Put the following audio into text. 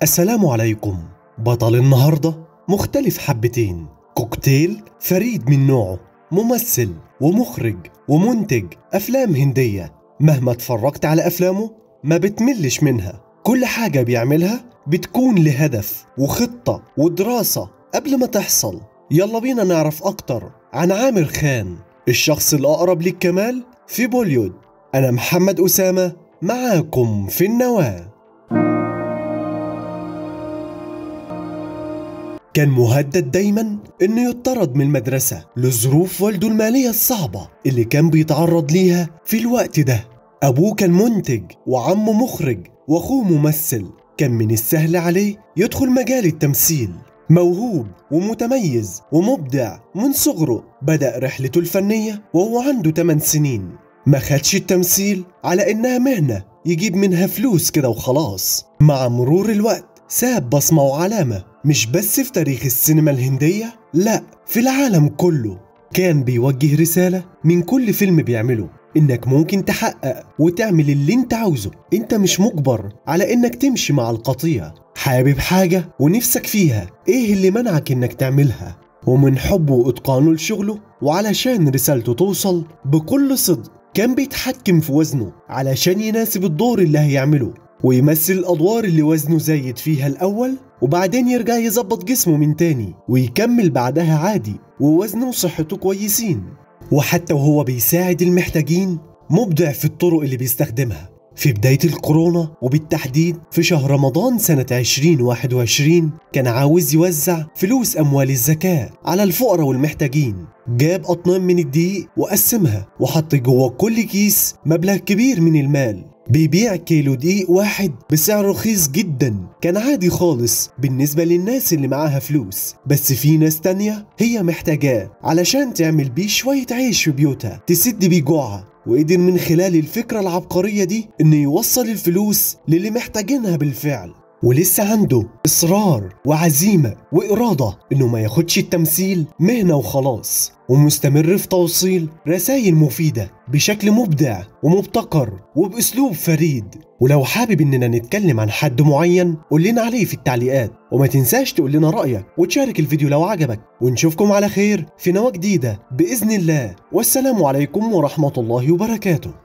السلام عليكم بطل النهاردة مختلف حبتين كوكتيل فريد من نوعه ممثل ومخرج ومنتج أفلام هندية مهما اتفرجت على أفلامه ما بتملش منها كل حاجة بيعملها بتكون لهدف وخطة ودراسة قبل ما تحصل يلا بينا نعرف أكتر عن عامر خان الشخص الأقرب للكمال في بوليود أنا محمد أسامة معاكم في النواه كان مهدد دايما انه يطرد من المدرسة لظروف والده المالية الصعبة اللي كان بيتعرض ليها في الوقت ده ابوه كان منتج وعمه مخرج واخوه ممثل كان من السهل عليه يدخل مجال التمثيل موهوب ومتميز ومبدع من صغره بدأ رحلته الفنية وهو عنده 8 سنين ما خدش التمثيل على انها مهنة يجيب منها فلوس كده وخلاص مع مرور الوقت ساب بصمة وعلامة مش بس في تاريخ السينما الهندية لا في العالم كله كان بيوجه رسالة من كل فيلم بيعمله انك ممكن تحقق وتعمل اللي انت عاوزه انت مش مجبر على انك تمشي مع القطيع حابب حاجة ونفسك فيها ايه اللي منعك انك تعملها ومن حبه واتقانه لشغله وعلشان رسالته توصل بكل صدق كان بيتحكم في وزنه علشان يناسب الدور اللي هيعمله ويمثل الأدوار اللي وزنه زايد فيها الأول وبعدين يرجع يظبط جسمه من تاني ويكمل بعدها عادي ووزنه وصحته كويسين وحتى وهو بيساعد المحتاجين مبدع في الطرق اللي بيستخدمها في بداية الكورونا وبالتحديد في شهر رمضان سنة 2021 كان عاوز يوزع فلوس أموال الزكاة على الفقراء والمحتاجين جاب أطنان من الدقيق وقسمها وحط جوه كل كيس مبلغ كبير من المال بيبيع كيلو دقيق واحد بسعر رخيص جدا كان عادي خالص بالنسبة للناس اللي معاها فلوس بس في ناس تانية هي محتاجاه علشان تعمل بيه شوية عيش في بيوتها تسد بيه جوعها وقدر من خلال الفكرة العبقرية دي انه يوصل الفلوس للي محتاجينها بالفعل ولسه عنده إصرار وعزيمة وإرادة إنه ما ياخدش التمثيل مهنة وخلاص ومستمر في توصيل رسائل مفيدة بشكل مبدع ومبتكر وبأسلوب فريد ولو حابب إننا نتكلم عن حد معين قول لنا عليه في التعليقات وما تنساش تقول لنا رأيك وتشارك الفيديو لو عجبك ونشوفكم على خير في نواة جديدة بإذن الله والسلام عليكم ورحمة الله وبركاته